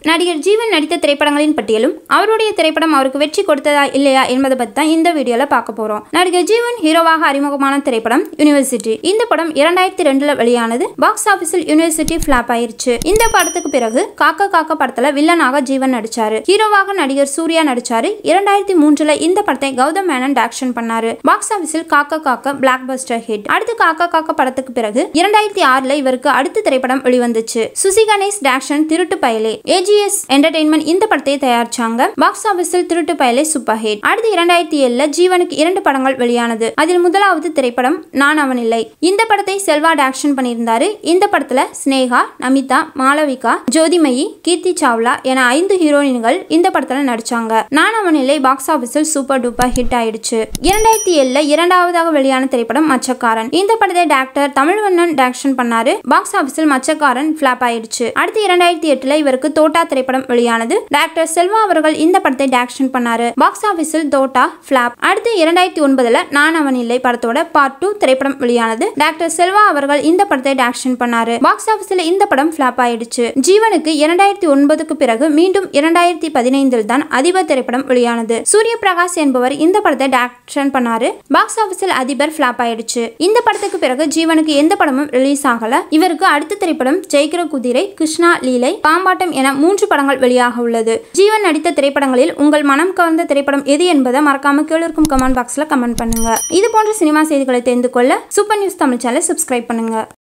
நடிகர் ஜீவன் நடித்த திரைப்படங்களின் பட்டியலும் அவருடைய திரைப்படம் அவருக்கு வெற்றி கொடுத்ததா இல்லையா என்பதை பற்றி தான் இந்த வீடியோல பார்க்க போறோம் நடிகர் ஜீவன் ஹீரோவாக அறிமுகமான திரைப்படம் யூனிவர்சிட்டி இந்த படம் இரண்டாயிரத்தி ரெண்டுல வெளியானது பாக்ஸ் ஆபீஸில் யூனிவர்சிட்டி ஃபிளாப் ஆயிருச்சு இந்த படத்துக்கு பிறகு காக்க காக்க படத்துல வில்லனாக ஜீவன் நடிச்சாரு ஹீரோவாக நடிகர் சூர்யா நடிச்சாரு இரண்டாயிரத்தி மூன்றுல இந்த படத்தை கௌதம் மேனன் டாக்ஷன் பண்ணாரு பாக்ஸ் ஆபீஸில் காக்க காக்க பிளாக் பஸ்டர் ஹிட் அடுத்து காக்க காக்க படத்துக்கு பிறகு இரண்டாயிரத்தி ஆறுல இவருக்கு அடுத்த திரைப்படம் வெளிவந்துச்சு சுசி கணேஷ் டாக்ஷன் திருட்டு பயலே ஏஜிஎஸ் என்டர்டைன்மெண்ட் இந்த படத்தை தயாரிச்சாங்க பாக்ஸ் ஆபீஸில் திருட்டு பயலே சூப்பர் ஹிட் அடுத்து இரண்டாயிரத்தி ஏழுல ஜீவனுக்கு இரண்டு படங்கள் வெளியானது அதில் முதலாவது திரைப்படம் நான் அவன் இல்லை இந்த படத்தை செல்வா டாக்ஷன் பண்ணியிருந்தாரு இந்த படத்துல ஸ்னேகா நமிதா மாளவிகா ஜோதிமயி கீர்த்தி சாவ்லா என ஐந்து ஹீரோயின்கள் இந்த படத்துல நடிச்சாங்க நான் அவன் இல்லை பாக்ஸ் ஆபீஸில் சூப்பர் டூப்பர் ஹிட் ஆயிடுச்சு இரண்டாயிரத்தி ஏழுல இரண்டாவதாக வெளியான திரைப்படம் மச்சக்காரன் இந்த படத்தை டாக்டர் தமிழ்வண்ணன் டாக்ஷன் பண்ணாரு பாக்ஸ் ஆபீஸில் மச்சக்காரன் ஃபிளாப் ஆயிடுச்சு அடுத்து இரண்டாயிரத்தி எட்டுல இவருக்கு தோட்டா திரைப்படம் வெளியானது டாக்டர் செல்வா அவர்கள் இந்த படத்தை டாக்ஷன் பண்ணாரு பாக்ஸ் ஆபீஸில் தோட்டா ஃபிளாப் அடுத்து இரண்டாயிரத்தி ஒன்பதுல நான் அவன் இல்லை படத்தோட பார்ட் டூ திரைப்படம் வெளியானது டாக்டர் செல்வா அவர்கள் இந்த படத்தை டாக்ஷன் பண்ணாரு பாக்ஸ் ஆபீஸில் இந்த படம் ஃபிளாப் ஆயிடுச்சு ஜீவனுக்கு இரண்டாயிரத்தி ஒன்பதுக்கு பிறகு மீண்டும் இரண்டாயிரத்தி பதினைந்தில் தான் அதிபர் திரைப்படம் வெளியானது சூரிய பிரகாஷ் என்பவர் இந்த படத்தை டாக்ஷன் பண்ணாரு பாக்ஸ் ஆபீஸில் அதிபர் ஃபிளாப் ஆயிடுச்சு இந்த படத்துக்கு பிறகு ஜீவனுக்கு எந்த படமும் ரிலீஸ் ஆகல இவருக்கு அடுத்த திரைப்படம் ஜெயிக்கிற குதிரை கிருஷ்ணா லீலை பாம்பாட்டம் என மூன்று படங்கள் வெளியாக உள்ளது ஜீவன் நடித்த திரைப்படங்களில் உங்கள் மனம் கவர்ந்த திரைப்படம் எது என்பதை மறக்காம கீழே இருக்கும் கமெண்ட் பாக்ஸ்ல கமெண்ட் பண்ணுங்க இது போன்ற சினிமா செய்திகளை தெரிந்து கொள்ள சூப்பர் நியூஸ் தமிழ் சேனலை சப்ஸ்கிரைப் பண்ணுங்க